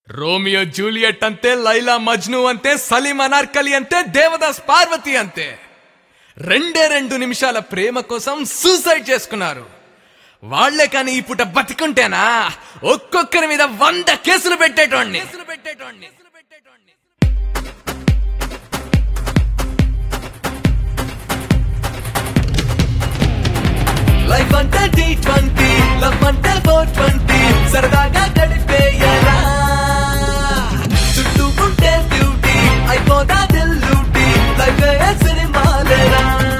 Romeo Juliet ಅಂತೆ ಲೈಲಾ ಮಜ್ನು ಅಂತೆ సలీం అనార్కలి అంతే దేవదాస్ పార్వతి అంతే రెండే రెండు నిమిషాల ప్రేమ కోసం సూసైడ్ చేసుకున్నారు వాళ్లే కానీ ఈ పూట బతికుంటేనా ఒక్కొక్కరి మీద వంద కేసులు పెట్టేటోడిని పెట్టేటోడిని లైఫ్ అంటే టీ ట్వంటీ లవ్ అంటే ఫోర్ ట్వంటీ సరదాగా గడిపేయరా చుట్టూ ఉంటే బ్యూటీ అయిపోదా దిల్లుటీ లైఫ్ సినిమాలేరా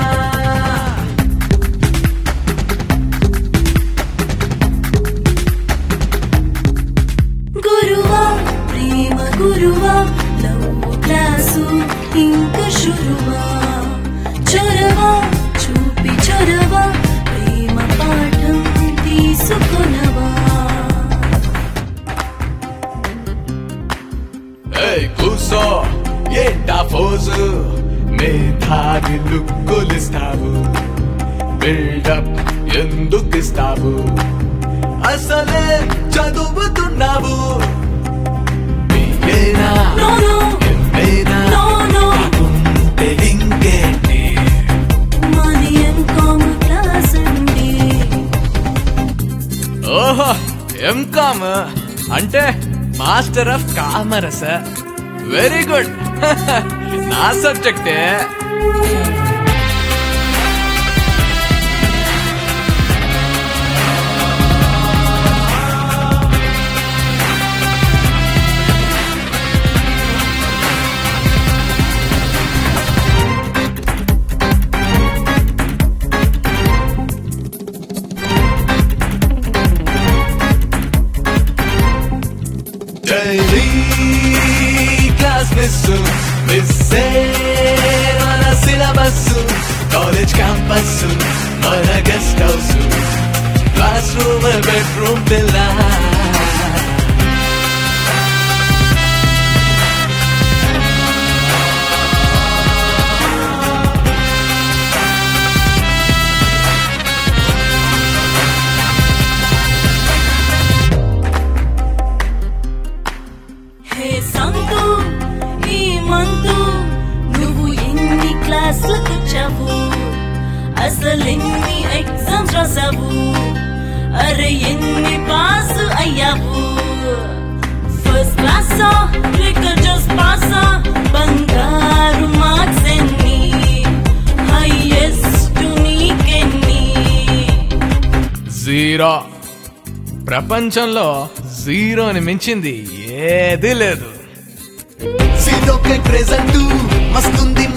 గురువా ప్రేమ గురువా లవ్ క్లాసు ఇంక శురువా చొరవా చూపి చొరవా ప్రేమ పాఠం తీసుకొనవా ఏయ్ కూసో ఏంటా ఫోజు మేధావి లుక్కులిస్తావు బిల్డప్ ఎందుకు ఇస్తావు అసలే చదువుతున్నావు ఏనా నో నో ఎంఏనా నో నో కాకుంటే ఇంకేంటి మాది ఎంకామ్ క్లాస్ అండి ఓహో ఎంకామ్ అంటే master of commerce very good నా సబ్జెక్టే డైలీ క్లాస్ మిస్ మిస్ మన సిలబస్ కాలేజ్ క్యాంపస్ మన guest house class room bedroom పిల్ల హే సంతు ఈ మంతు నువ్వు ఎన్ని క్లాసులకు వచ్చావు అసలెన్ని ఎగ్జామ్స్ రాసావు అరే ఎన్ని పాస్ అయ్యావు ఫస్ట్ క్లాసా లేక జస్ట్ పాసా బంగారు మార్క్స్ ఎన్ని హైయెస్ట్ నీకెన్ని జీరో ప్రపంచంలో జీరోని మించింది ఏదీ లేదు సీదోకే ప్రెజెంట్ మస్తుంది